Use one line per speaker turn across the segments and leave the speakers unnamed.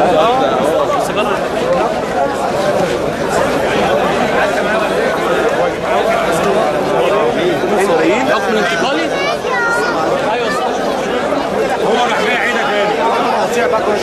حكم انتقالي ايوه صح
هو راح جاي عينك تاني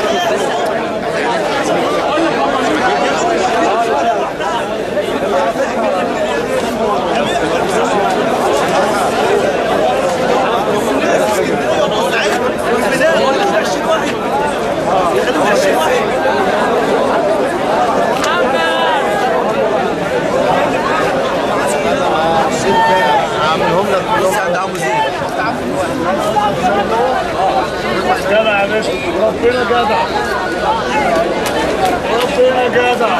جدع يا باشا ربنا جدع ربنا جدع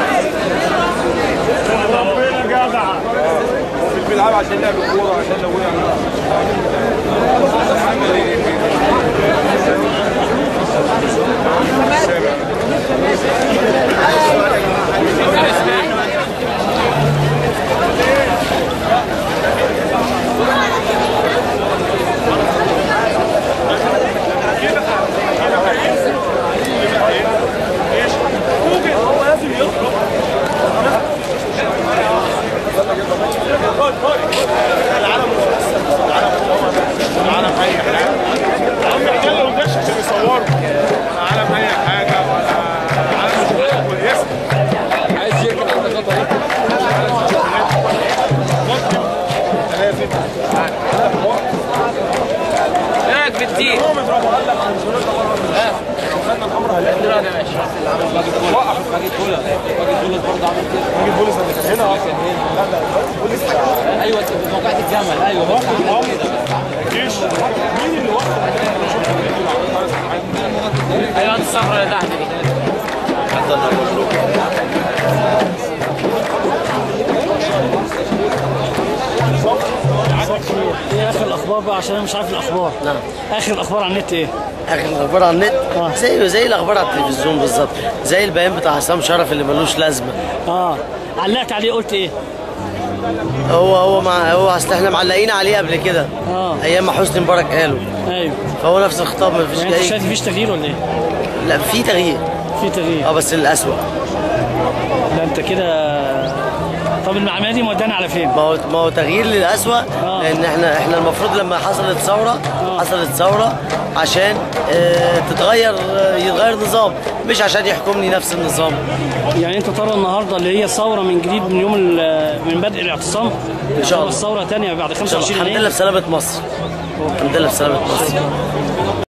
ربنا جدع
مش بيلعب عشان لعب الكوره عشان لو وقع العالم اي حاجه عم احنا لو مش عشان يصوروا ولا عالم اي حاجه ولا عالم مش حاجه كويسه
عايز يركب على الخطه دي ايه رايك في الدين؟
راجل بوليس اللي كان هنا اصلا
ايوه انت في موقعة الجمل ايوه بس عملت كده
الجيش مين اللي وقف
ايوه انت الصخره اللي تحت دي
ايه اخر الاخبار بقى عشان انا مش عارف الاخبار
نعم.
اخر الاخبار على النت ايه
اخر الاخبار على النت
آه.
زي زي الاخبار على التلفزيون بالظبط زي البيان بتاع عصام شرف اللي ملوش لازمه
اه علقت عليه قلت ايه
هو هو مع هو اصل احنا معلقين عليه قبل كده
اه
ايام ما حسني مبارك قاله
ايوه
فهو نفس الخطاب ما فيش
يعني انت
اي
شايف مفيش تغيير ولا ايه
لا في تغيير
في تغيير
اه بس للاسوء
ده انت كده طب المعلومات دي مودانا على فين
ما هو ما هو تغيير للاسوء
آه.
لان احنا احنا المفروض لما حصلت ثوره
آه.
حصلت ثوره عشان اه تتغير آه، يتغير نظام مش عشان يحكمني نفس النظام
يعني انت ترى النهارده اللي هي ثوره من جديد من يوم ال- من بدء الاعتصام
إن شاء الله.
ثوره ثانيه بعد 25
الحمد
يناير
لله بسلامه مصر الحمد لله بسلامه مصر